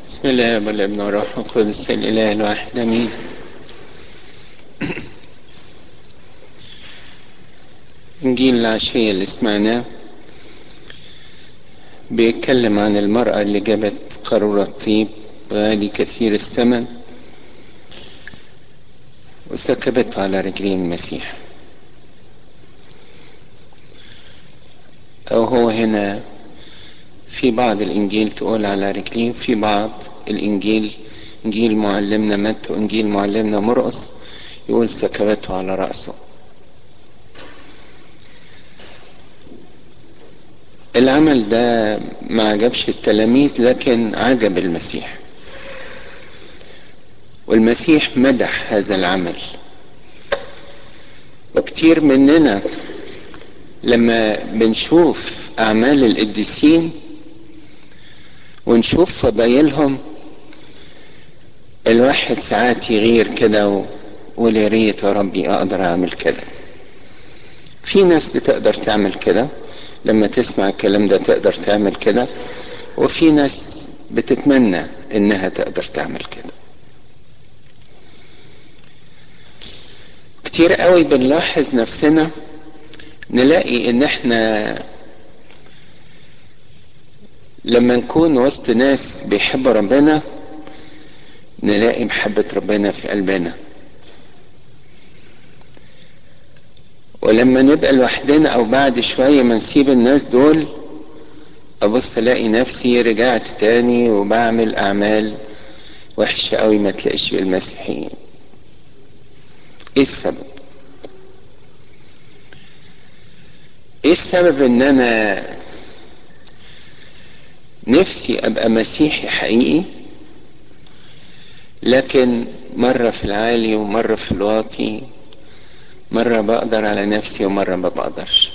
بسم الله والابن والروح القدس الاله الواحد امين انجيل العشية اللي سمعناه بيتكلم عن المرأة اللي جابت قارورة طيب غالي كثير الثمن وسكبته على رجلين المسيح أو هو هنا في بعض الإنجيل تقول على رجلين في بعض الإنجيل إنجيل معلمنا متى وإنجيل معلمنا مرقس يقول سكبته على رأسه العمل ده ما عجبش التلاميذ لكن عجب المسيح والمسيح مدح هذا العمل وكتير مننا لما بنشوف أعمال القديسين ونشوف فضايلهم الواحد ساعات يغير كده ويقول يا ريت يا ربي اقدر اعمل كده في ناس بتقدر تعمل كده لما تسمع الكلام ده تقدر تعمل كده وفي ناس بتتمنى انها تقدر تعمل كده كتير قوي بنلاحظ نفسنا نلاقي ان احنا لما نكون وسط ناس بيحبوا ربنا نلاقي محبة ربنا في قلبنا ولما نبقى لوحدنا او بعد شوية ما نسيب الناس دول ابص الاقي نفسي رجعت تاني وبعمل اعمال وحشة قوي ما تلاقيش بالمسيحيين ايه السبب ايه السبب ان انا نفسي ابقى مسيحي حقيقي لكن مرة في العالي ومرة في الواطي مرة بقدر على نفسي ومرة ما بقدرش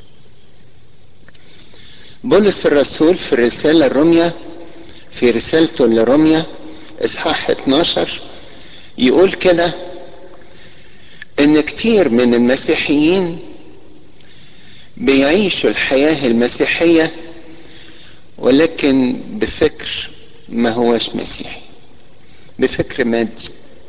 بولس الرسول في الرسالة الرمية في رسالته لرمية اصحاح 12 يقول كده ان كتير من المسيحيين بيعيشوا الحياة المسيحية ولكن بفكر ما هوش مسيحي بفكر مادي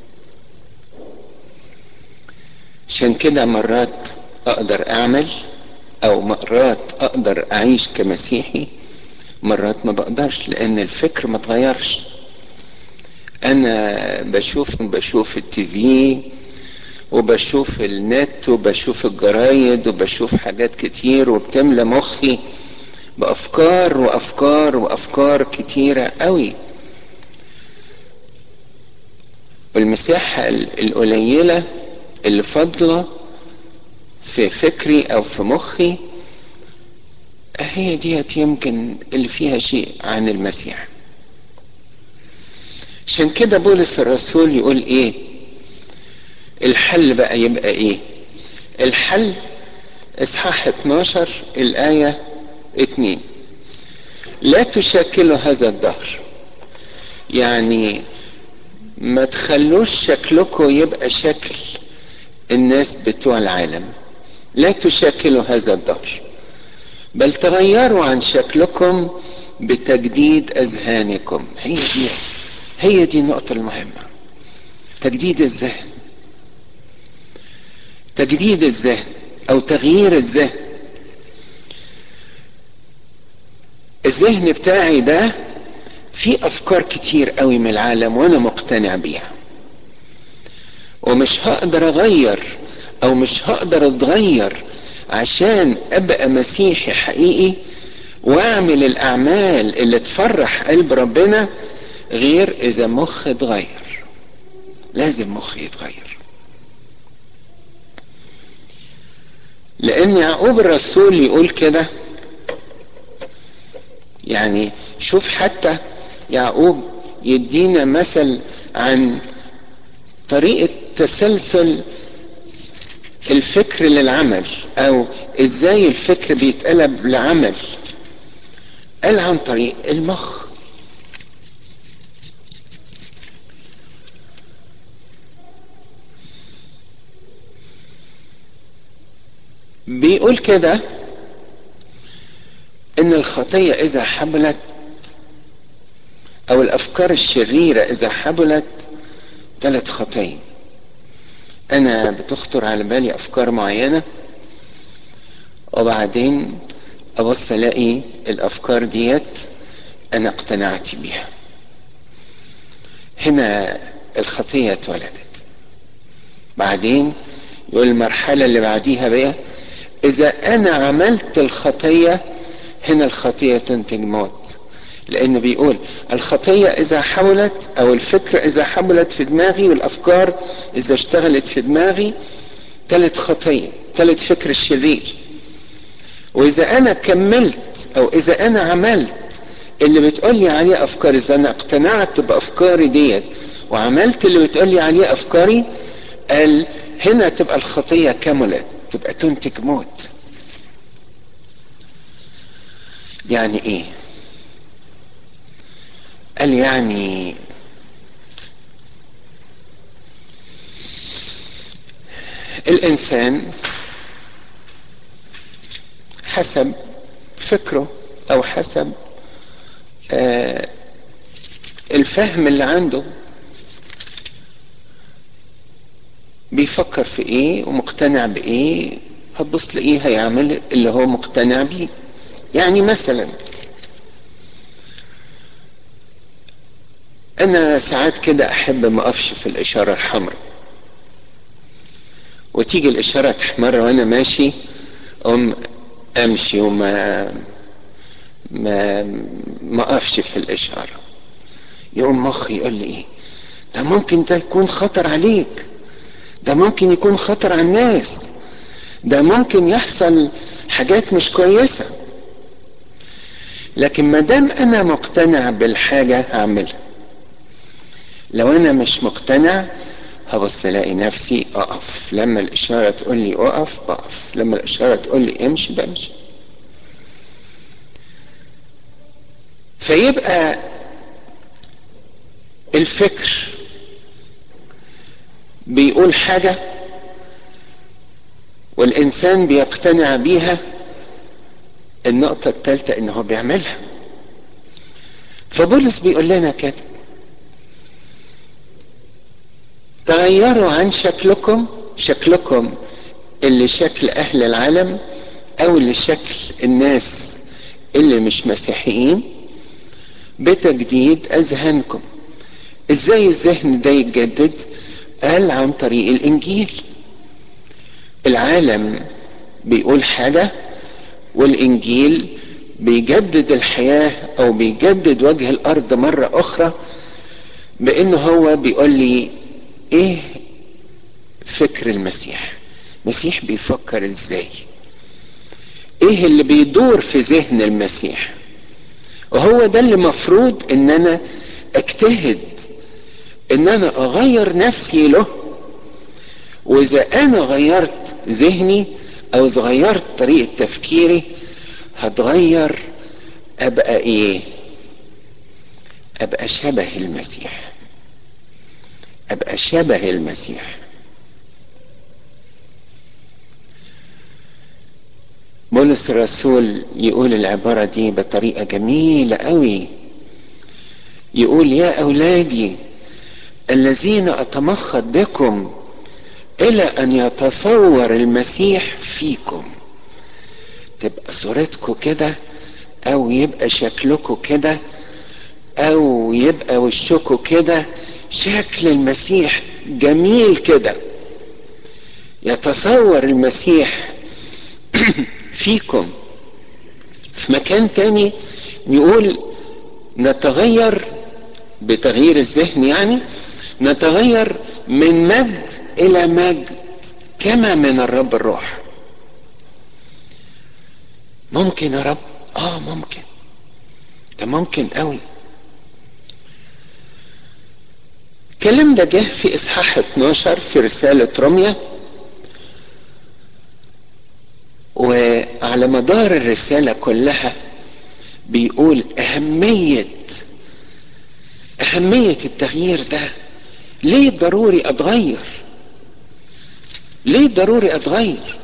عشان كده مرات اقدر اعمل او مرات اقدر اعيش كمسيحي مرات ما بقدرش لان الفكر ما اتغيرش انا بشوف بشوف التيفي وبشوف النت وبشوف الجرايد وبشوف حاجات كتير وبتملى مخي بافكار وافكار وافكار كتيره قوي والمساحه القليله اللي فاضله في فكري او في مخي هي ديت يمكن اللي فيها شيء عن المسيح عشان كده بولس الرسول يقول ايه الحل بقى يبقى ايه الحل اصحاح 12 الايه اتنين لا تشكلوا هذا الدهر يعني ما تخلوش شكلكم يبقى شكل الناس بتوع العالم لا تشكلوا هذا الدهر بل تغيروا عن شكلكم بتجديد اذهانكم هي دي هي دي النقطة المهمة تجديد الذهن تجديد الذهن او تغيير الذهن الذهن بتاعي ده في افكار كتير قوي من العالم وانا مقتنع بيها ومش هقدر اغير او مش هقدر اتغير عشان ابقى مسيحي حقيقي واعمل الاعمال اللي تفرح قلب ربنا غير اذا مخ اتغير لازم مخي يتغير لان يعقوب الرسول يقول كده يعني شوف حتى يعقوب يدينا مثل عن طريقة تسلسل الفكر للعمل او ازاي الفكر بيتقلب لعمل قال عن طريق المخ بيقول كده ان الخطية اذا حملت او الافكار الشريرة اذا حبلت ثلاث خطايا انا بتخطر على بالي افكار معينة وبعدين ابص الاقي الافكار ديت انا اقتنعت بيها هنا الخطية اتولدت بعدين يقول المرحلة اللي بعديها بقى إذا أنا عملت الخطية هنا الخطية تنتج موت لأن بيقول الخطية إذا حولت أو الفكرة إذا حولت في دماغي والأفكار إذا اشتغلت في دماغي تلت خطية تلت فكر الشرير وإذا أنا كملت أو إذا أنا عملت اللي بتقولي عليه أفكاري إذا أنا اقتنعت بأفكاري ديت وعملت اللي بتقولي عليه أفكاري قال هنا تبقى الخطية كملت تبقى تنتج موت يعني ايه قال يعني الانسان حسب فكره او حسب آه الفهم اللي عنده بيفكر في ايه ومقتنع بايه هتبص تلاقيه هيعمل اللي هو مقتنع بيه يعني مثلا انا ساعات كده احب ما اقفش في الاشاره الحمراء وتيجي الاشاره تحمر وانا ماشي أم امشي وما ما ما اقفش في الاشاره يقوم مخي يقول لي ايه ده ممكن ده يكون خطر عليك ده ممكن يكون خطر على الناس ده ممكن يحصل حاجات مش كويسة لكن ما دام انا مقتنع بالحاجة هعملها لو انا مش مقتنع هبص الاقي نفسي اقف لما الاشارة تقول لي اقف بقف لما الاشارة تقول لي امشي بمشي فيبقى الفكر بيقول حاجة والإنسان بيقتنع بيها النقطة الثالثة إن هو بيعملها فبولس بيقول لنا كده تغيروا عن شكلكم شكلكم اللي شكل أهل العالم أو اللي شكل الناس اللي مش مسيحيين بتجديد أذهانكم إزاي الذهن ده يتجدد قال عن طريق الإنجيل العالم بيقول حاجة والإنجيل بيجدد الحياة أو بيجدد وجه الأرض مرة أخرى بأنه هو بيقول لي إيه فكر المسيح المسيح بيفكر إزاي إيه اللي بيدور في ذهن المسيح وهو ده اللي مفروض إن أنا أجتهد إن أنا أغير نفسي له وإذا أنا غيرت ذهني أو إذا غيرت طريقة تفكيري هتغير أبقى إيه؟ أبقى شبه المسيح أبقى شبه المسيح بولس الرسول يقول العبارة دي بطريقة جميلة قوي يقول يا أولادي الذين أتمخض بكم إلى أن يتصور المسيح فيكم تبقى صورتكم كده أو يبقى شكلكم كده أو يبقى وشكم كده شكل المسيح جميل كده يتصور المسيح فيكم في مكان تاني يقول نتغير بتغيير الذهن يعني نتغير من مجد الى مجد كما من الرب الروح ممكن يا رب اه ممكن ده ممكن قوي الكلام ده جه في اصحاح 12 في رسالة روميا وعلى مدار الرسالة كلها بيقول أهمية أهمية التغيير ده ليه ضروري أتغير ليه ضروري أتغير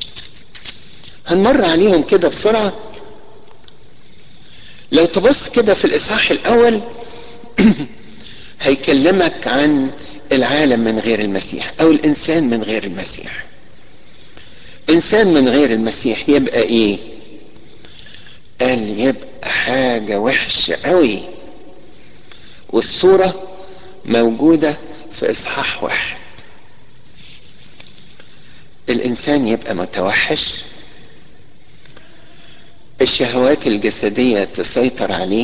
هنمر عليهم كده بسرعة لو تبص كده في الإصحاح الأول هيكلمك عن العالم من غير المسيح او الانسان من غير المسيح انسان من غير المسيح يبقى ايه قال يبقى حاجة وحشة قوي والصورة موجودة في اصحاح واحد الانسان يبقى متوحش الشهوات الجسدية تسيطر عليه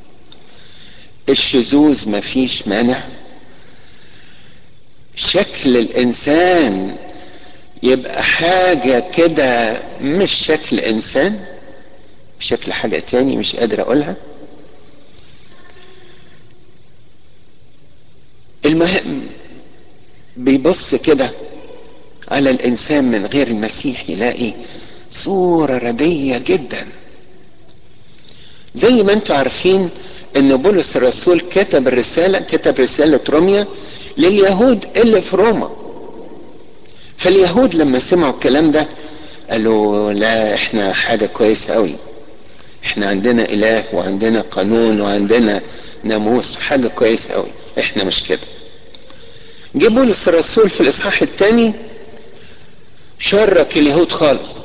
الشذوذ مفيش مانع شكل الانسان يبقى حاجة كده مش شكل انسان شكل حاجة تاني مش قادر اقولها المهم بيبص كده على الانسان من غير المسيح يلاقي صورة ردية جدا زي ما انتم عارفين ان بولس الرسول كتب الرسالة كتب رسالة روميا لليهود اللي في روما فاليهود لما سمعوا الكلام ده قالوا لا احنا حاجة كويسة قوي احنا عندنا اله وعندنا قانون وعندنا ناموس حاجة كويسة قوي احنا مش كده جه بولس الرسول في الاصحاح الثاني شرك اليهود خالص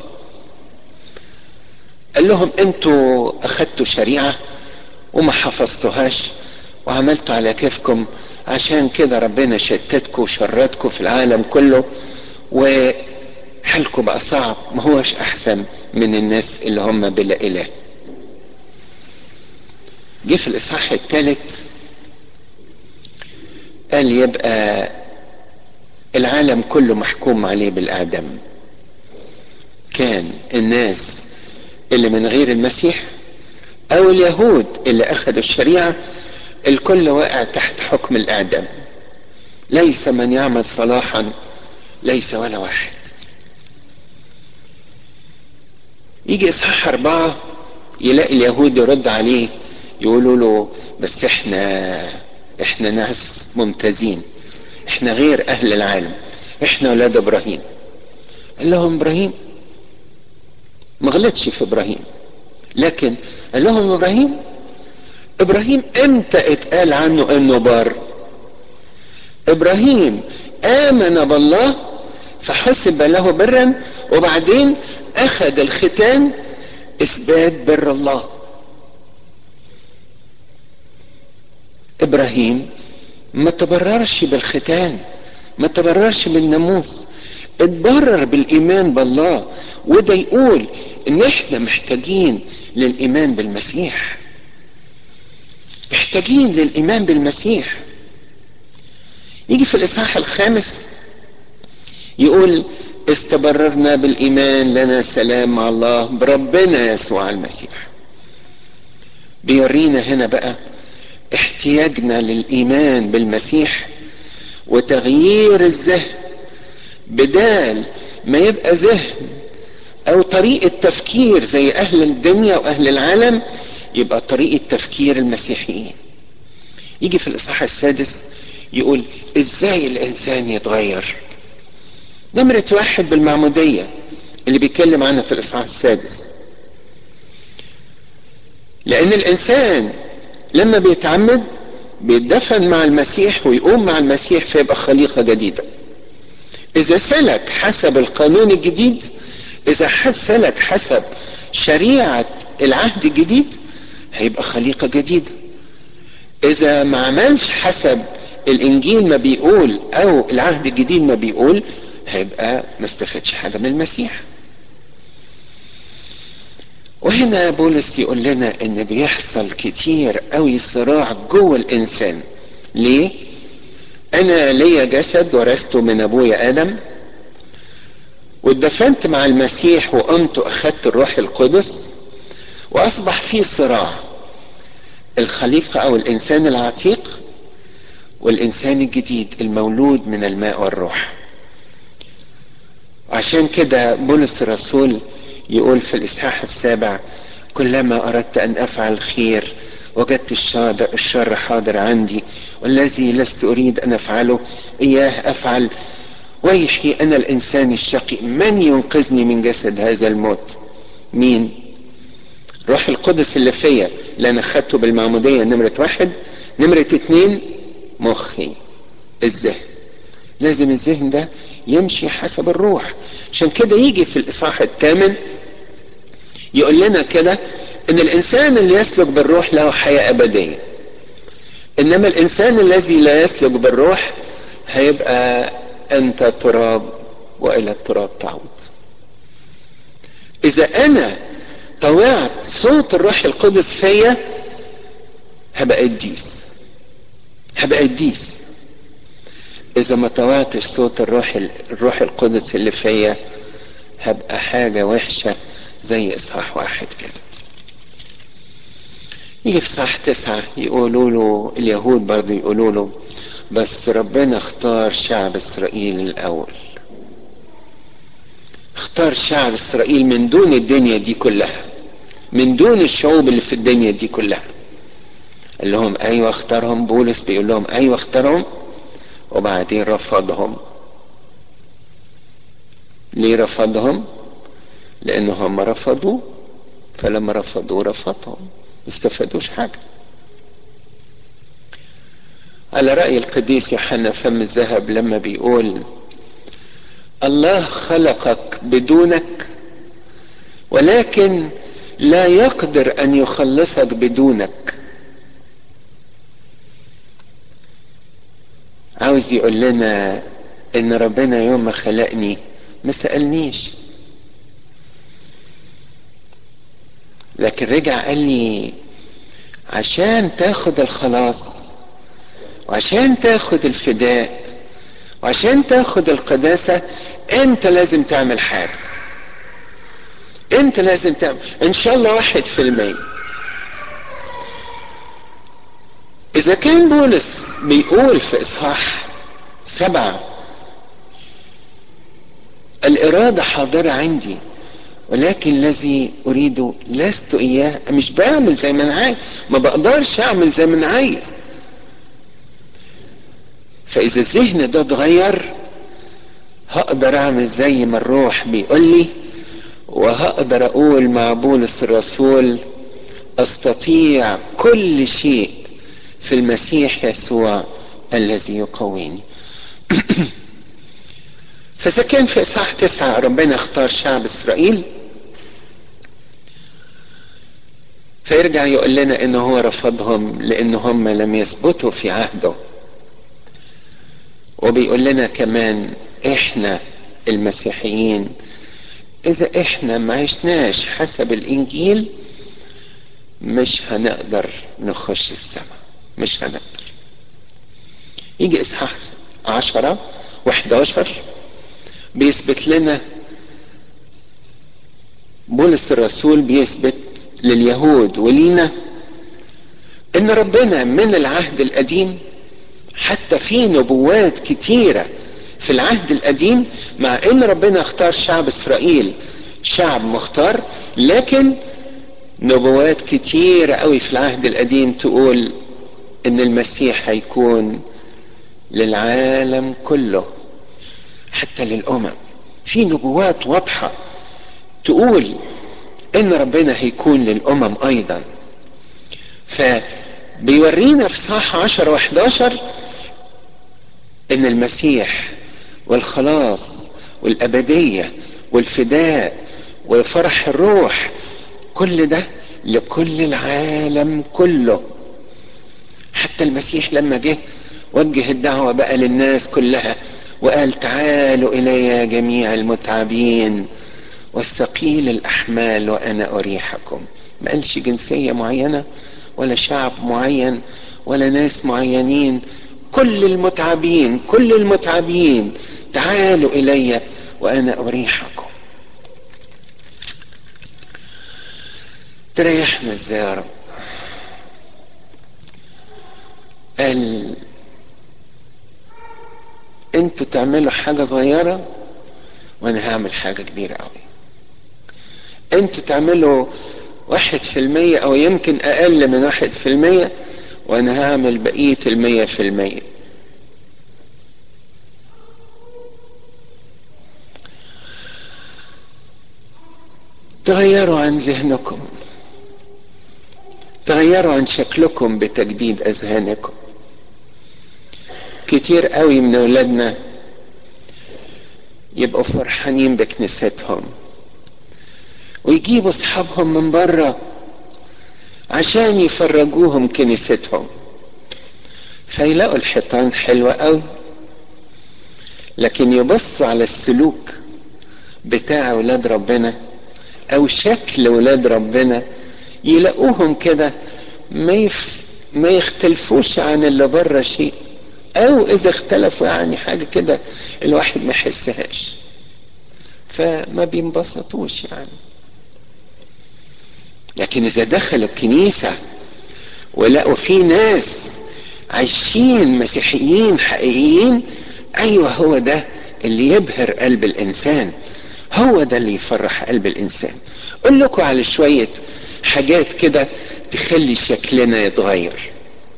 قال لهم انتوا اخدتوا شريعة وما حفظتوهاش وعملتوا على كيفكم عشان كده ربنا شتتكم وشرتكم في العالم كله وحالكم بقى صعب ما هوش احسن من الناس اللي هم بلا اله جه في الاصحاح الثالث قال يبقى العالم كله محكوم عليه بالاعدام كان الناس اللي من غير المسيح او اليهود اللي اخذوا الشريعه الكل واقع تحت حكم الاعدام ليس من يعمل صلاحا ليس ولا واحد يجي اصحاح اربعه يلاقي اليهود يرد عليه يقولوا له بس احنا احنا ناس ممتازين احنا غير اهل العالم احنا اولاد ابراهيم قال لهم ابراهيم ما غلطش في ابراهيم لكن قال لهم ابراهيم ابراهيم امتى اتقال عنه انه بار ابراهيم امن بالله فحسب له برا وبعدين اخذ الختان اثبات بر الله ابراهيم ما تبررش بالختان ما تبررش بالناموس اتبرر بالايمان بالله وده يقول ان احنا محتاجين للايمان بالمسيح محتاجين للايمان بالمسيح يجي في الاصحاح الخامس يقول استبررنا بالايمان لنا سلام مع الله بربنا يسوع المسيح بيورينا هنا بقى احتياجنا للايمان بالمسيح وتغيير الذهن بدال ما يبقى ذهن او طريقة تفكير زي اهل الدنيا واهل العالم يبقى طريقة تفكير المسيحيين يجي في الاصحاح السادس يقول ازاي الانسان يتغير نمرة واحد بالمعمودية اللي بيتكلم عنها في الاصحاح السادس لان الانسان لما بيتعمد بيتدفن مع المسيح ويقوم مع المسيح فيبقى خليقة جديدة اذا سلك حسب القانون الجديد اذا سلك حسب شريعة العهد الجديد هيبقى خليقة جديدة اذا ما عملش حسب الانجيل ما بيقول او العهد الجديد ما بيقول هيبقى ما استفادش حاجة من المسيح وهنا بولس يقول لنا ان بيحصل كتير قوي صراع جوه الانسان ليه انا ليا جسد ورثته من ابويا ادم واتدفنت مع المسيح وقمت واخدت الروح القدس واصبح في صراع الخليقة او الانسان العتيق والانسان الجديد المولود من الماء والروح عشان كده بولس الرسول يقول في الاصحاح السابع كلما اردت ان افعل الخير وجدت الشر, الشر حاضر عندي والذي لست اريد ان افعله اياه افعل ويحي انا الانسان الشقي من ينقذني من جسد هذا الموت مين روح القدس اللي فيا اللي انا خدته بالمعموديه نمره واحد نمرة اتنين مخي الذهن لازم الذهن ده يمشي حسب الروح عشان كده يجي في الاصحاح الثامن يقول لنا كده ان الانسان اللي يسلك بالروح له حياه ابديه انما الانسان الذي لا يسلك بالروح هيبقى انت تراب والى التراب تعود اذا انا طوعت صوت الروح القدس فيا هبقى قديس هبقى قديس اذا ما طوعتش صوت الروح الروح القدس اللي فيا هبقى حاجه وحشه زي اصحاح واحد كده يجي في صح تسعة يقولوا له اليهود برضه يقولوا له بس ربنا اختار شعب اسرائيل الاول اختار شعب اسرائيل من دون الدنيا دي كلها من دون الشعوب اللي في الدنيا دي كلها قال لهم ايوه اختارهم بولس بيقول لهم ايوه اختارهم وبعدين رفضهم ليه رفضهم لان هم رفضوا فلما رفضوا رفضهم ما استفادوش حاجه على رأي القديس يوحنا فم الذهب لما بيقول الله خلقك بدونك ولكن لا يقدر ان يخلصك بدونك عاوز يقول لنا ان ربنا يوم ما خلقني ما سألنيش لكن رجع قال لي عشان تاخد الخلاص وعشان تاخد الفداء وعشان تاخد القداسة انت لازم تعمل حاجة انت لازم تعمل ان شاء الله واحد في المية اذا كان بولس بيقول في اصحاح سبعة الارادة حاضرة عندي ولكن الذي اريده لست اياه مش بعمل زي ما انا عايز ما بقدرش اعمل زي ما انا عايز فاذا الذهن ده اتغير هقدر اعمل زي ما الروح بيقول لي وهقدر اقول مع بولس الرسول استطيع كل شيء في المسيح يسوع الذي يقويني فاذا كان في اصحاح تسعة ربنا اختار شعب اسرائيل فيرجع يقول لنا ان هو رفضهم لان هم لم يثبتوا في عهده وبيقول لنا كمان احنا المسيحيين اذا احنا ما عشناش حسب الانجيل مش هنقدر نخش السماء مش هنقدر يجي اصحاح عشرة وحداشر بيثبت لنا بولس الرسول بيثبت لليهود ولينا ان ربنا من العهد القديم حتى في نبوات كتيره في العهد القديم مع ان ربنا اختار شعب اسرائيل شعب مختار لكن نبوات كتيرة قوي في العهد القديم تقول ان المسيح هيكون للعالم كله حتى للامم في نبوات واضحة تقول ان ربنا هيكون للامم ايضا فبيورينا في صح 10 و11 ان المسيح والخلاص والابديه والفداء وفرح الروح كل ده لكل العالم كله حتى المسيح لما جه وجه الدعوه بقى للناس كلها وقال تعالوا الي يا جميع المتعبين والثقيل الاحمال وانا اريحكم ما قالش جنسيه معينه ولا شعب معين ولا ناس معينين كل المتعبين كل المتعبين تعالوا الي وانا اريحكم تريحنا ازاي يا رب قال انتوا تعملوا حاجة صغيرة وانا هعمل حاجة كبيرة قوي انتوا تعملوا واحد في المية او يمكن اقل من واحد في المية وانا هعمل بقية المية في المية تغيروا عن ذهنكم تغيروا عن شكلكم بتجديد اذهانكم كتير قوي من اولادنا يبقوا فرحانين بكنيستهم ويجيبوا اصحابهم من بره عشان يفرجوهم كنيستهم فيلاقوا الحيطان حلوة قوي لكن يبصوا على السلوك بتاع ولاد ربنا او شكل ولاد ربنا يلاقوهم كده ما يف... ما يختلفوش عن اللي بره شيء او اذا اختلفوا يعني حاجه كده الواحد ما يحسهاش فما بينبسطوش يعني لكن اذا دخلوا الكنيسه ولقوا في ناس عايشين مسيحيين حقيقيين ايوه هو ده اللي يبهر قلب الانسان هو ده اللي يفرح قلب الانسان اقول لكم على شويه حاجات كده تخلي شكلنا يتغير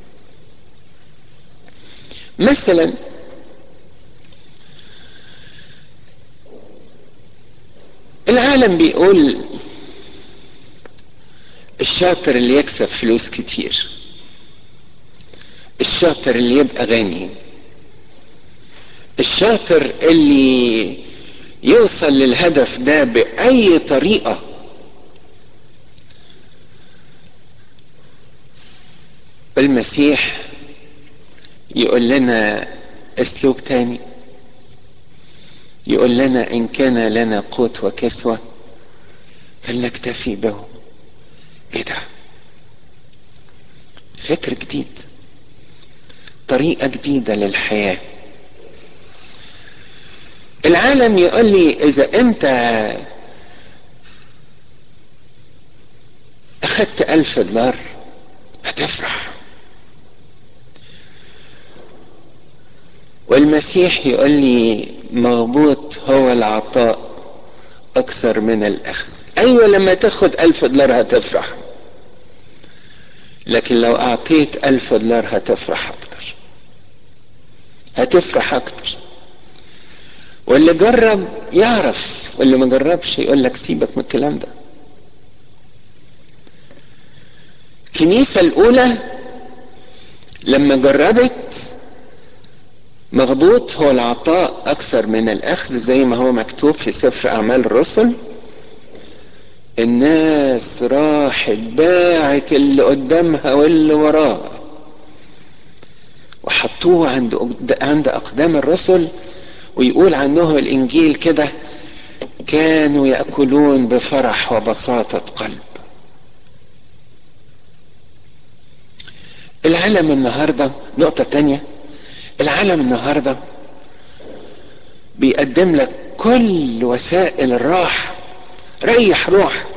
مثلا العالم بيقول الشاطر اللي يكسب فلوس كتير الشاطر اللي يبقى غني الشاطر اللي يوصل للهدف ده بأي طريقة المسيح يقول لنا اسلوب تاني يقول لنا ان كان لنا قوت وكسوة فلنكتفي به ايه ده فكر جديد طريقة جديدة للحياة العالم يقول لي اذا انت اخدت الف دولار هتفرح والمسيح يقول لي مغبوط هو العطاء اكثر من الاخذ ايوه لما تاخد الف دولار هتفرح لكن لو اعطيت الف دولار هتفرح اكتر هتفرح اكتر واللي جرب يعرف واللي ما جربش يقول لك سيبك من الكلام ده الكنيسة الأولى لما جربت مغبوط هو العطاء أكثر من الأخذ زي ما هو مكتوب في سفر أعمال الرسل الناس راحت باعت اللي قدامها واللي وراها وحطوه عند عند أقدام الرسل ويقول عنهم الإنجيل كده كانوا يأكلون بفرح وبساطة قلب العالم النهاردة نقطة تانية العالم النهاردة بيقدم لك كل وسائل الراحة ريح روحك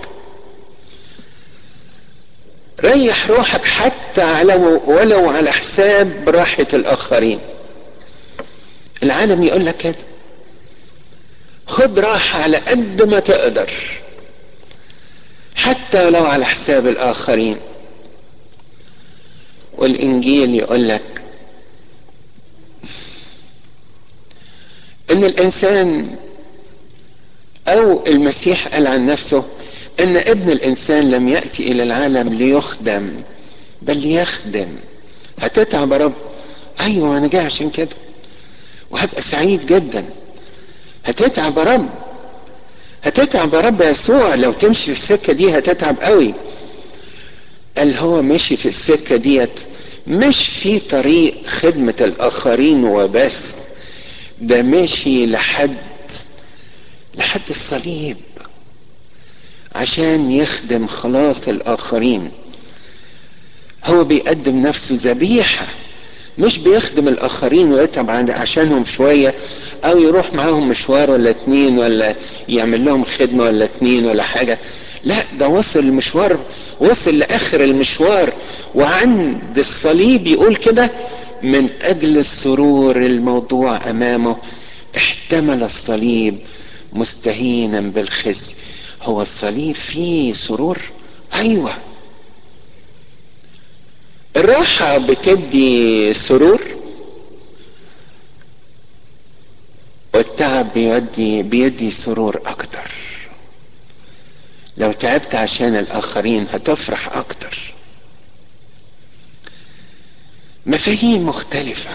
ريح روحك حتى على ولو على حساب راحة الآخرين العالم يقول لك كده خد راحة على قد ما تقدر حتى ولو على حساب الآخرين والإنجيل يقول لك إن الإنسان أو المسيح قال عن نفسه إن ابن الإنسان لم يأتي إلى العالم ليخدم بل ليخدم هتتعب يا رب أيوة أنا جاي عشان كده وهبقى سعيد جدا هتتعب يا رب هتتعب يا رب يسوع لو تمشي في السكة دي هتتعب قوي قال هو مشي في السكة ديت مش في طريق خدمة الآخرين وبس ده مشي لحد لحد الصليب عشان يخدم خلاص الآخرين هو بيقدم نفسه ذبيحة مش بيخدم الآخرين ويتعب عشانهم شوية أو يروح معاهم مشوار ولا اتنين ولا يعمل لهم خدمة ولا اتنين ولا حاجة لا ده وصل المشوار وصل لآخر المشوار وعند الصليب يقول كده من أجل السرور الموضوع أمامه احتمل الصليب مستهينا بالخزي هو الصليب فيه سرور أيوة الراحة بتدي سرور والتعب بيدي بيدي سرور أكتر لو تعبت عشان الآخرين هتفرح أكتر مفاهيم مختلفة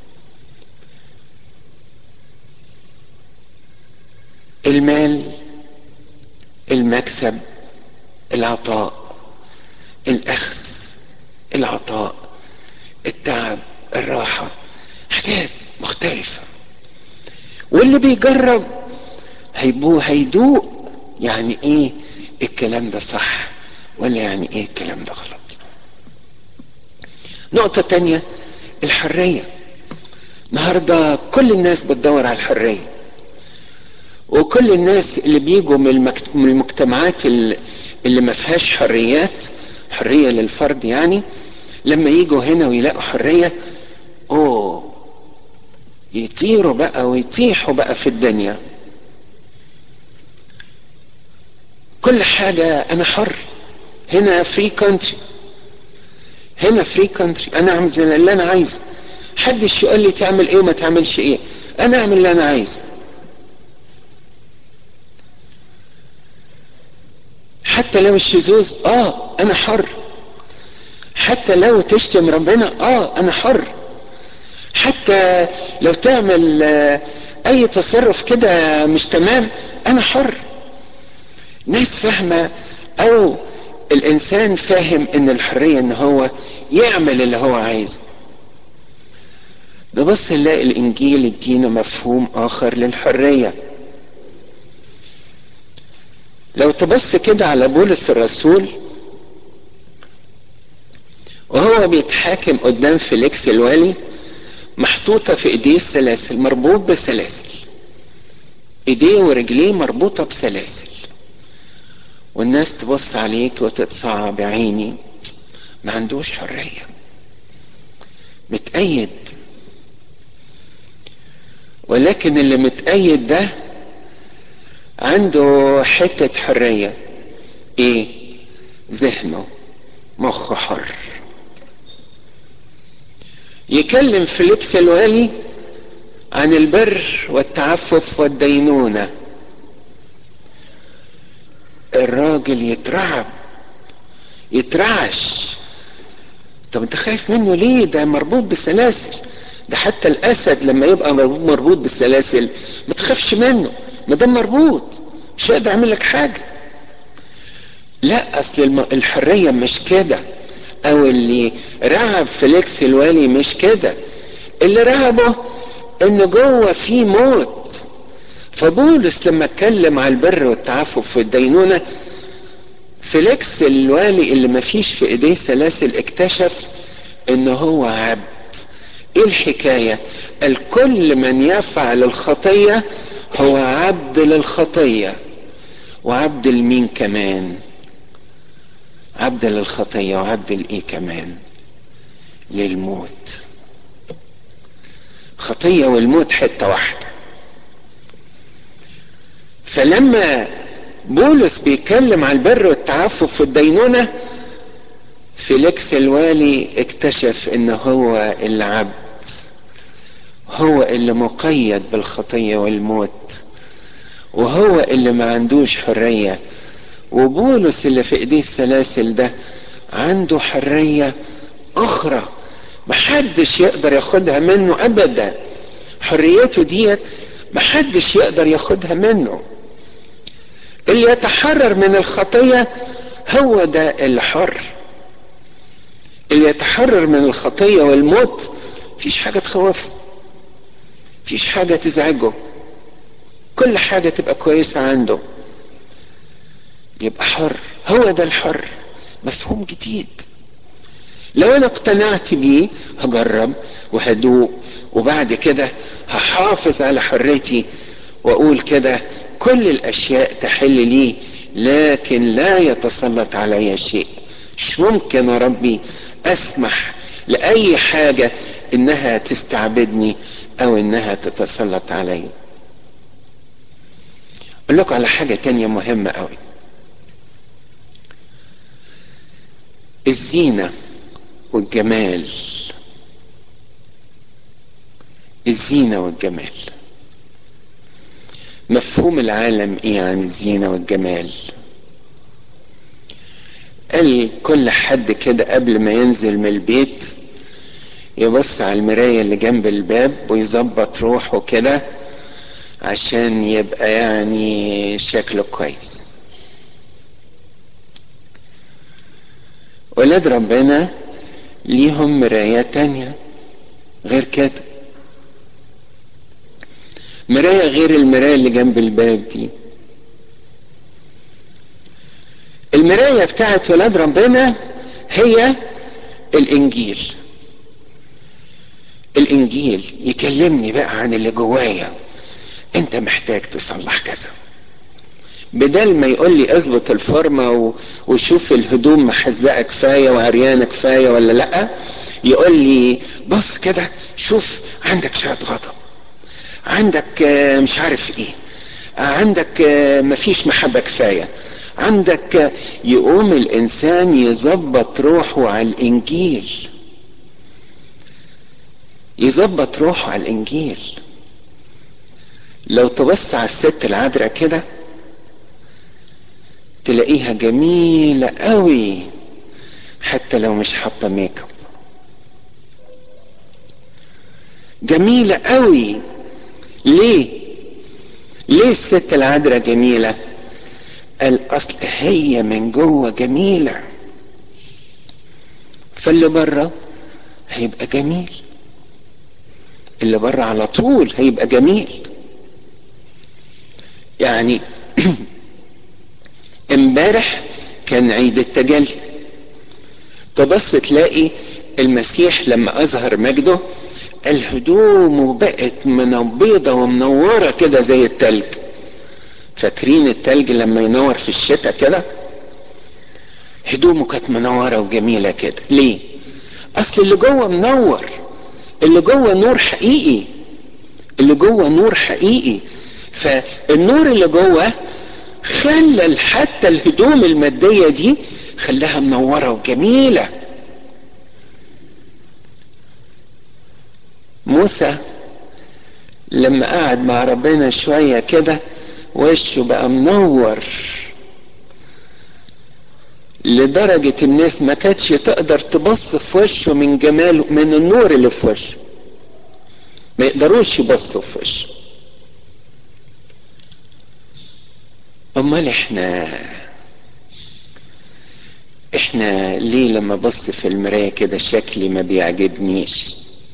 المال المكسب العطاء الأخذ العطاء التعب الراحة حاجات مختلفة واللي بيجرب هيبو هيدوق يعني ايه الكلام ده صح ولا يعني ايه الكلام ده غلط نقطة تانية الحرية النهاردة كل الناس بتدور على الحرية وكل الناس اللي بيجوا من المجتمعات اللي ما فيهاش حريات حرية للفرد يعني لما يجوا هنا ويلاقوا حرية اوه يطيروا بقى ويطيحوا بقى في الدنيا كل حاجة انا حر هنا فري كونتري هنا فري كونتري انا اعمل زي اللي انا عايزه حدش يقول لي تعمل ايه وما تعملش ايه انا اعمل اللي انا عايزه حتى لو الشذوذ اه انا حر حتى لو تشتم ربنا اه انا حر حتى لو تعمل آه اي تصرف كده مش تمام انا حر ناس فاهمة او الانسان فاهم ان الحرية ان هو يعمل اللي هو عايزه نبص نلاقي الانجيل ادينا مفهوم اخر للحريه لو تبص كده على بولس الرسول وهو بيتحاكم قدام فيليكس الوالي محطوطة في ايديه السلاسل مربوط بسلاسل ايديه ورجليه مربوطة بسلاسل والناس تبص عليك وتتصعب يا عيني ما عندوش حرية متأيد ولكن اللي متأيد ده عنده حتة حرية ايه ذهنه مخه حر يكلم فيليبس الوالي عن البر والتعفف والدينونة الراجل يترعب يترعش طب انت خايف منه ليه ده مربوط بالسلاسل ده حتى الاسد لما يبقى مربوط بالسلاسل ما تخافش منه ما دام مربوط مش هيقدر يعمل لك حاجه لا اصل الحريه مش كده او اللي رعب فيليكس الوالي مش كده اللي رعبه ان جوه في موت فبولس لما اتكلم على البر والتعفف والدينونه فيليكس الوالي اللي ما فيش في ايديه سلاسل اكتشف ان هو عبد ايه الحكايه الكل من يفعل الخطيه هو عبد للخطيه وعبد لمين كمان عبد للخطيه وعبد لايه كمان للموت خطيه والموت حته واحده فلما بولس بيتكلم عن البر والتعفف والدينونه فيليكس الوالي اكتشف ان هو العبد هو اللي مقيد بالخطيه والموت وهو اللي ما عندوش حريه وبولس اللي في ايديه السلاسل ده عنده حريه اخرى محدش يقدر ياخدها منه ابدا حريته ديت محدش يقدر ياخدها منه اللي يتحرر من الخطيه هو ده الحر اللي يتحرر من الخطيه والموت مفيش حاجه تخوفه مفيش حاجه تزعجه كل حاجه تبقى كويسه عنده يبقى حر هو ده الحر مفهوم جديد لو انا اقتنعت بيه هجرب وهدوق وبعد كده هحافظ على حريتي واقول كده كل الاشياء تحل لي لكن لا يتسلط علي شيء مش ممكن يا ربي اسمح لاي حاجه انها تستعبدني او انها تتسلط علي اقول لكم على حاجه تانية مهمه قوي الزينه والجمال الزينه والجمال مفهوم العالم ايه عن الزينه والجمال قال كل حد كده قبل ما ينزل من البيت يبص على المراية اللي جنب الباب ويظبط روحه كده عشان يبقى يعني شكله كويس ولاد ربنا ليهم مرايات تانية غير كده مراية غير المراية اللي جنب الباب دي المراية بتاعت ولاد ربنا هي الانجيل الانجيل يكلمني بقى عن اللي جوايا انت محتاج تصلح كذا بدل ما يقول لي اظبط الفورمه وشوف الهدوم محزقه كفايه وعريانه كفايه ولا لا يقول لي بص كده شوف عندك شويه غضب عندك مش عارف ايه عندك مفيش محبه كفايه عندك يقوم الانسان يظبط روحه على الانجيل يظبط روحه على الانجيل لو تبص على الست العذراء كده تلاقيها جميلة قوي حتى لو مش حاطة ميك اب جميلة قوي ليه ليه الست العذراء جميلة الاصل هي من جوه جميلة فاللي بره هيبقى جميل اللي بره على طول هيبقى جميل يعني امبارح كان عيد التجلي تبص تلاقي المسيح لما اظهر مجده الهدوم بقت من بيضة ومنورة كده زي التلج فاكرين التلج لما ينور في الشتاء كده هدومه كانت منورة وجميلة كده ليه اصل اللي جوه منور اللي جوه نور حقيقي اللي جوه نور حقيقي فالنور اللي جوه خلى حتى الهدوم المادية دي خلاها منورة وجميلة موسى لما قعد مع ربنا شوية كده وشه بقى منور لدرجة الناس ما كانتش تقدر تبص في وشه من جماله من النور اللي في وشه ما يقدروش يبصوا في وشه امال احنا احنا ليه لما بص في المراية كده شكلي ما بيعجبنيش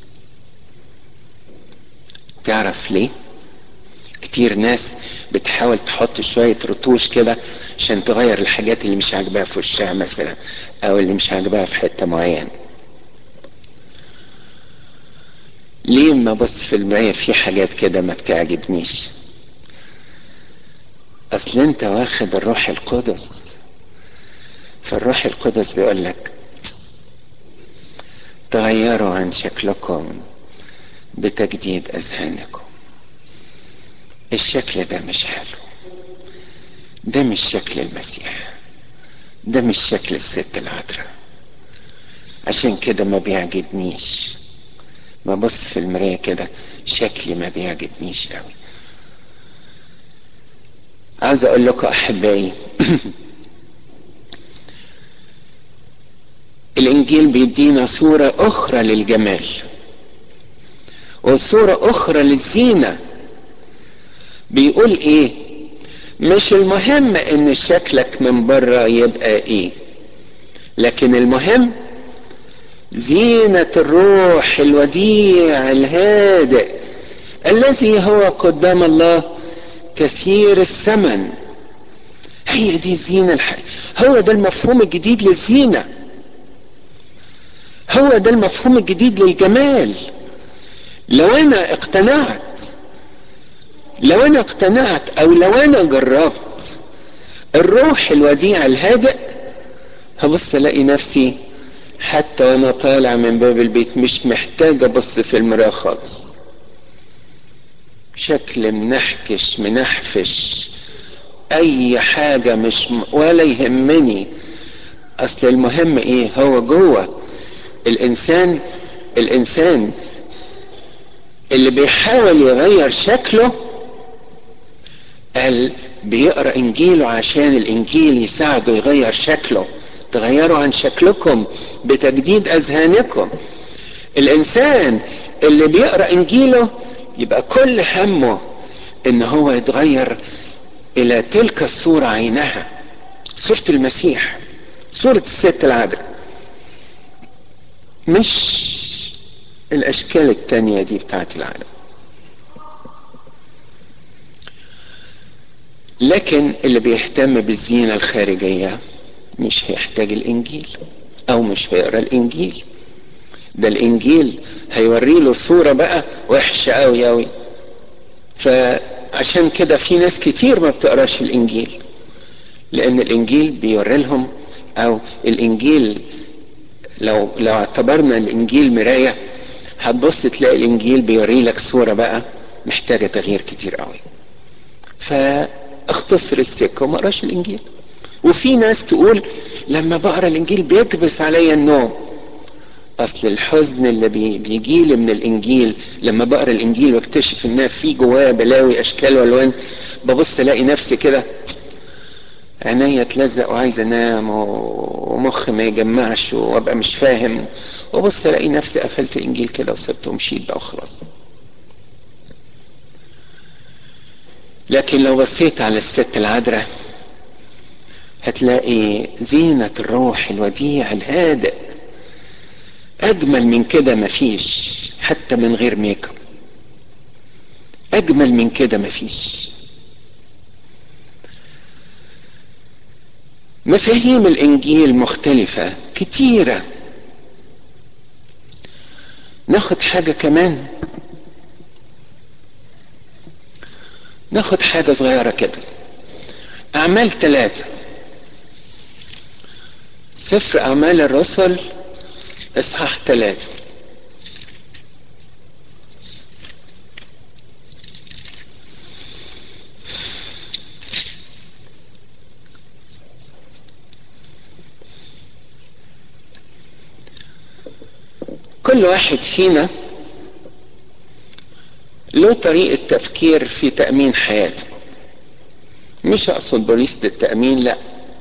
تعرف ليه كتير ناس بتحاول تحط شوية رتوش كده عشان تغير الحاجات اللي مش عاجباها في وشها مثلا او اللي مش عاجباها في حتة معينة ليه ما بص في المراية في حاجات كده ما بتعجبنيش اصل انت واخد الروح القدس فالروح القدس بيقول لك تغيروا عن شكلكم بتجديد اذهانكم الشكل ده مش حلو ده مش شكل المسيح ده مش شكل الست العذراء عشان كده ما بيعجبنيش ما بص في المراية كده شكلي ما بيعجبنيش قوي عاوز اقول لكم احبائي الانجيل بيدينا صورة اخرى للجمال وصورة اخرى للزينة بيقول ايه مش المهم ان شكلك من بره يبقى ايه لكن المهم زينة الروح الوديع الهادئ الذي هو قدام الله كثير الثمن هي دي الزينة الحقيقية هو ده المفهوم الجديد للزينة هو ده المفهوم الجديد للجمال لو انا اقتنعت لو انا اقتنعت او لو انا جربت الروح الوديع الهادئ هبص الاقي نفسي حتى وانا طالع من باب البيت مش محتاج ابص في المرايه خالص شكل منحكش منحفش اي حاجة مش م... ولا يهمني اصل المهم ايه هو جوه الانسان الانسان اللي بيحاول يغير شكله قال بيقرا انجيله عشان الانجيل يساعده يغير شكله تغيروا عن شكلكم بتجديد اذهانكم الانسان اللي بيقرا انجيله يبقى كل همه ان هو يتغير الى تلك الصوره عينها صوره المسيح صوره الست العذراء مش الاشكال التانية دي بتاعت العالم لكن اللي بيهتم بالزينة الخارجية مش هيحتاج الانجيل او مش هيقرا الانجيل ده الانجيل هيوري له الصورة بقى وحشة قوي قوي فعشان كده في ناس كتير ما بتقراش الانجيل لان الانجيل بيوري لهم او الانجيل لو لو اعتبرنا الانجيل مرايه هتبص تلاقي الانجيل بيوري لك صوره بقى محتاجه تغيير كتير قوي فاختصر السكه وما اقراش الانجيل وفي ناس تقول لما بقرا الانجيل بيكبس عليا النوم اصل الحزن اللي بي بيجي لي من الانجيل لما بقرا الانجيل واكتشف ان في جواه بلاوي اشكال والوان ببص الاقي نفسي كده عينيا تلزق وعايز انام ومخ ما يجمعش وابقى مش فاهم وبص الاقي نفسي قفلت الانجيل كده وسبته ومشيت بقى وخلاص لكن لو بصيت على الست العذراء هتلاقي زينة الروح الوديع الهادئ أجمل من كده مفيش حتى من غير ميك اب أجمل من كده مفيش مفاهيم الإنجيل مختلفة كتيرة ناخد حاجة كمان ناخد حاجة صغيرة كده أعمال ثلاثة سفر أعمال الرسل إصحاح ثلاثة كل واحد فينا له طريقة تفكير في تأمين حياته مش أقصد بوليس التأمين لا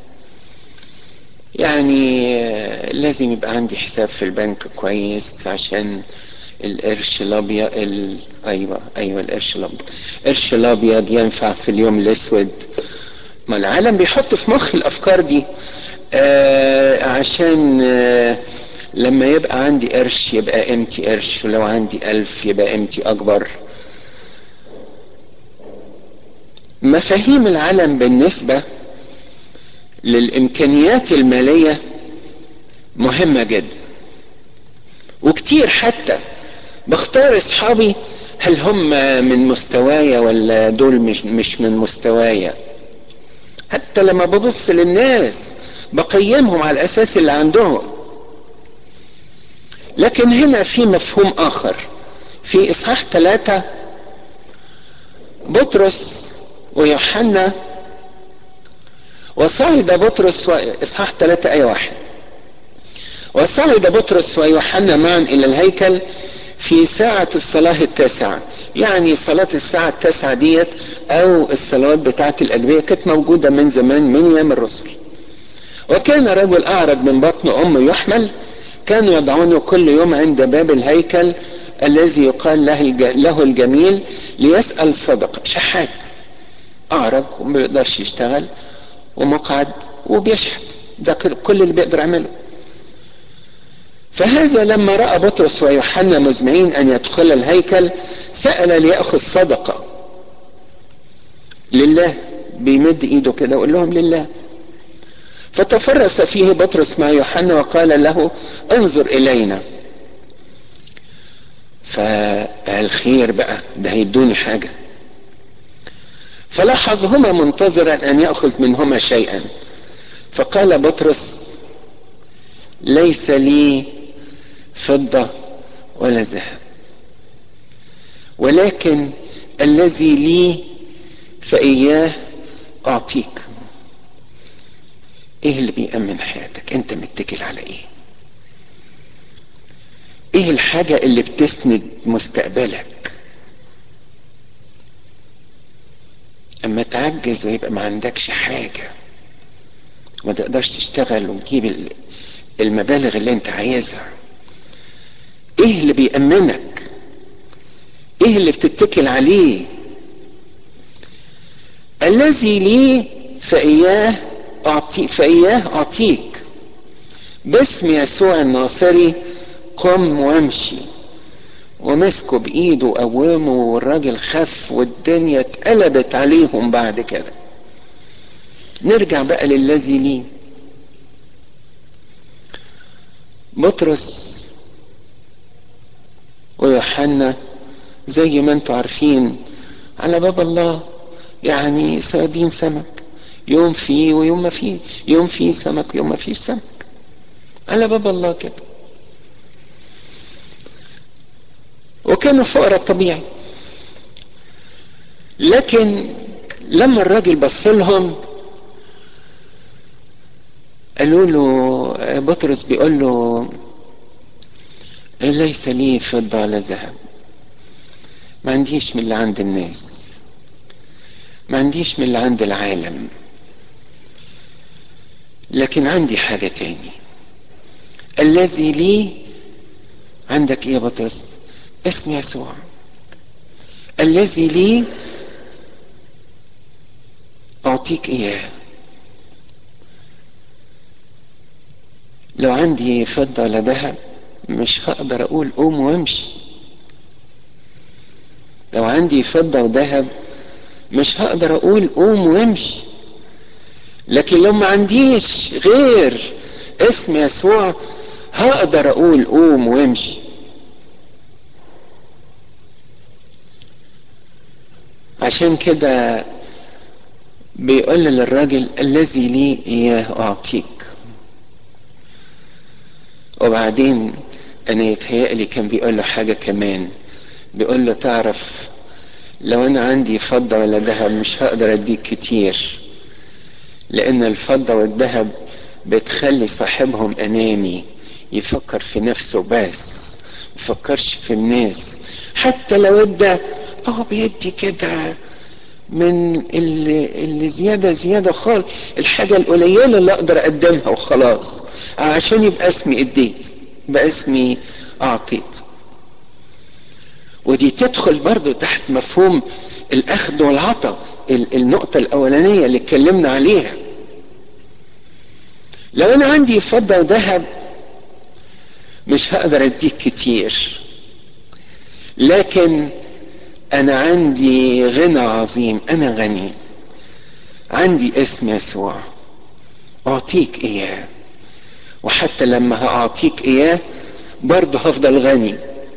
يعني لازم يبقى عندي حساب في البنك كويس عشان القرش الابيض ال... ايوه ايوه القرش الابيض القرش الابيض ينفع في اليوم الاسود ما العالم بيحط في مخ الافكار دي آه عشان آه لما يبقى عندي قرش يبقى قيمتي قرش ولو عندي ألف يبقى قيمتي أكبر مفاهيم العالم بالنسبة للإمكانيات المالية مهمة جدا وكتير حتى بختار أصحابي هل هم من مستوايا ولا دول مش, مش من مستوايا حتى لما ببص للناس بقيمهم على الأساس اللي عندهم لكن هنا في مفهوم آخر في إصحاح ثلاثة بطرس ويوحنا وصعد بطرس و... إصحاح ثلاثة آية واحد وصعد بطرس ويوحنا معا إلى الهيكل في ساعة الصلاة التاسعة يعني صلاة الساعة التاسعة ديت أو الصلاة بتاعة الأجبية كانت موجودة من زمان من أيام الرسل وكان رجل أعرج من بطن أمه يحمل كانوا يضعونه كل يوم عند باب الهيكل الذي يقال له له الجميل ليسأل صدقة شحات أعرج وما بيقدرش يشتغل ومقعد وبيشحت ده كل اللي بيقدر يعمله فهذا لما رأى بطرس ويوحنا مزمعين أن يدخل الهيكل سأل ليأخذ صدقة لله بيمد ايده كده ويقول لهم لله فتفرس فيه بطرس مع يوحنا وقال له انظر الينا فالخير بقى ده هيدوني حاجه فلاحظهما منتظرا ان ياخذ منهما شيئا فقال بطرس ليس لي فضه ولا ذهب ولكن الذي لي فاياه اعطيك ايه اللي بيأمن حياتك انت متكل على ايه ايه الحاجة اللي بتسند مستقبلك اما تعجز ويبقى ما عندكش حاجة ما تقدرش تشتغل وتجيب المبالغ اللي انت عايزها ايه اللي بيأمنك ايه اللي بتتكل عليه الذي لي فإياه أعطي فإياه أعطيك باسم يسوع الناصري قم وامشي ومسكوا بإيده وقومه والراجل خف والدنيا اتقلبت عليهم بعد كده نرجع بقى للذي ليه بطرس ويوحنا زي ما انتم عارفين على باب الله يعني صيادين سمك يوم فيه ويوم ما فيه يوم فيه سمك ويوم ما فيش سمك على باب الله كده وكانوا فقراء طبيعي لكن لما الراجل بص لهم قالوا له بطرس بيقول له ليس لي فضة ولا ذهب ما عنديش من اللي عند الناس ما عنديش من اللي عند العالم لكن عندي حاجة تاني الذي لي عندك ايه يا بطرس اسم يسوع الذي لي اعطيك اياه لو عندي فضة ولا ذهب مش هقدر اقول قوم وامشي لو عندي فضة وذهب مش هقدر اقول قوم وامشي لكن لو ما عنديش غير اسم يسوع هقدر اقول قوم وامشي عشان كده بيقول للراجل الذي لي اياه اعطيك وبعدين انا يتهيألي كان بيقول له حاجة كمان بيقول له تعرف لو انا عندي فضة ولا ذهب مش هقدر اديك كتير لان الفضة والذهب بتخلي صاحبهم اناني يفكر في نفسه بس مفكرش في الناس حتى لو ادى هو بيدي كده من اللي, اللي زيادة زيادة خالص الحاجة القليلة اللي اقدر اقدمها وخلاص عشان يبقى اسمي اديت يبقى اسمي اعطيت ودي تدخل برضو تحت مفهوم الاخذ والعطاء النقطة الاولانية اللي اتكلمنا عليها لو انا عندي فضة وذهب مش هقدر اديك كتير لكن انا عندي غنى عظيم انا غني عندي اسم يسوع اعطيك اياه وحتى لما هاعطيك اياه برضه هفضل غني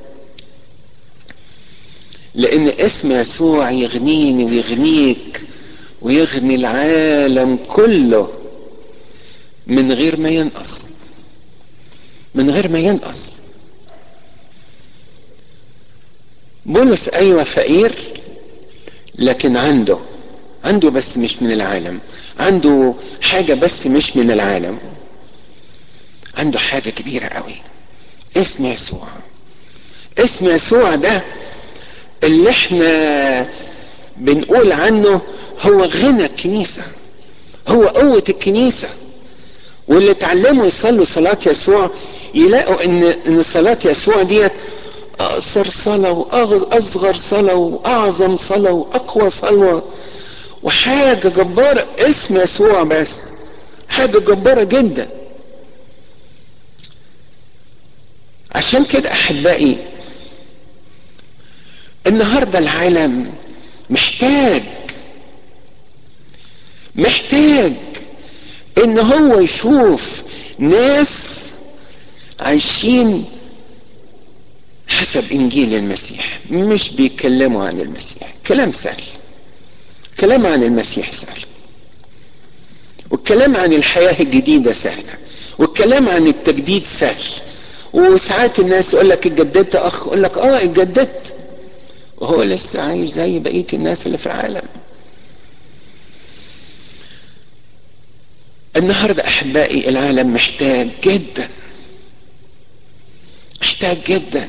لان اسم يسوع يغنيني ويغنيك ويغني العالم كله من غير ما ينقص من غير ما ينقص بولس ايوه فقير لكن عنده عنده بس مش من العالم عنده حاجة بس مش من العالم عنده حاجة كبيرة قوي اسم يسوع اسم يسوع ده اللي احنا بنقول عنه هو غنى الكنيسة هو قوة الكنيسة واللي اتعلموا يصلوا صلاة يسوع يلاقوا ان ان صلاة يسوع ديت اقصر صلاة واصغر صلاة واعظم صلاة واقوى صلاة وحاجة جبارة اسم يسوع بس حاجة جبارة جدا عشان كده احبائي النهاردة العالم محتاج محتاج ان هو يشوف ناس عايشين حسب انجيل المسيح مش بيتكلموا عن المسيح كلام سهل كلام عن المسيح سهل والكلام عن الحياة الجديدة سهلة والكلام عن التجديد سهل وساعات الناس يقول لك اتجددت اخ يقول لك اه اتجددت وهو لسه عايش زي بقية الناس اللي في العالم النهاردة احبائي العالم محتاج جدا محتاج جدا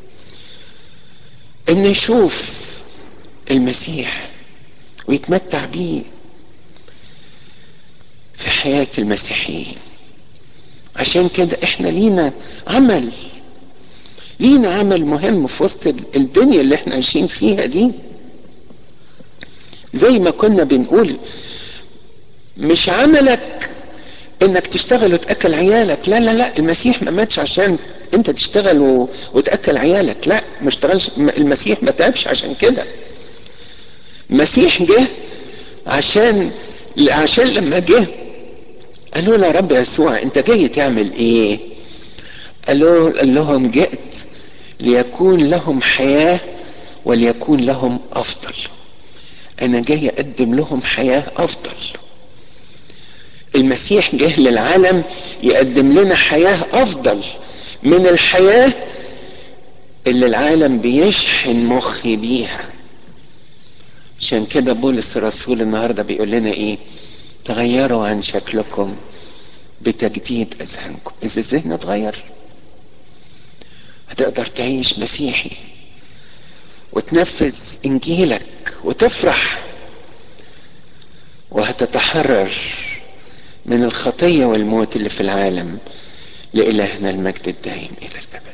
انه يشوف المسيح ويتمتع بيه في حياة المسيحيين عشان كده احنا لينا عمل لينا عمل مهم في وسط الدنيا اللي احنا عايشين فيها دي زي ما كنا بنقول مش عملك انك تشتغل وتاكل عيالك لا لا لا المسيح ما ماتش عشان انت تشتغل و... وتاكل عيالك لا ما اشتغلش المسيح ما تعبش عشان كده المسيح جه عشان عشان لما جه قالوا له يا رب يسوع انت جاي تعمل ايه قالوا قال لهم جئت ليكون لهم حياه وليكون لهم افضل انا جاي اقدم لهم حياه افضل المسيح جه للعالم يقدم لنا حياه افضل من الحياه اللي العالم بيشحن مخي بيها عشان كده بولس الرسول النهارده بيقول لنا ايه تغيروا عن شكلكم بتجديد اذهانكم اذا الذهن اتغير هتقدر تعيش مسيحي وتنفذ انجيلك وتفرح وهتتحرر من الخطيه والموت اللي في العالم لالهنا المجد الدائم الى الابد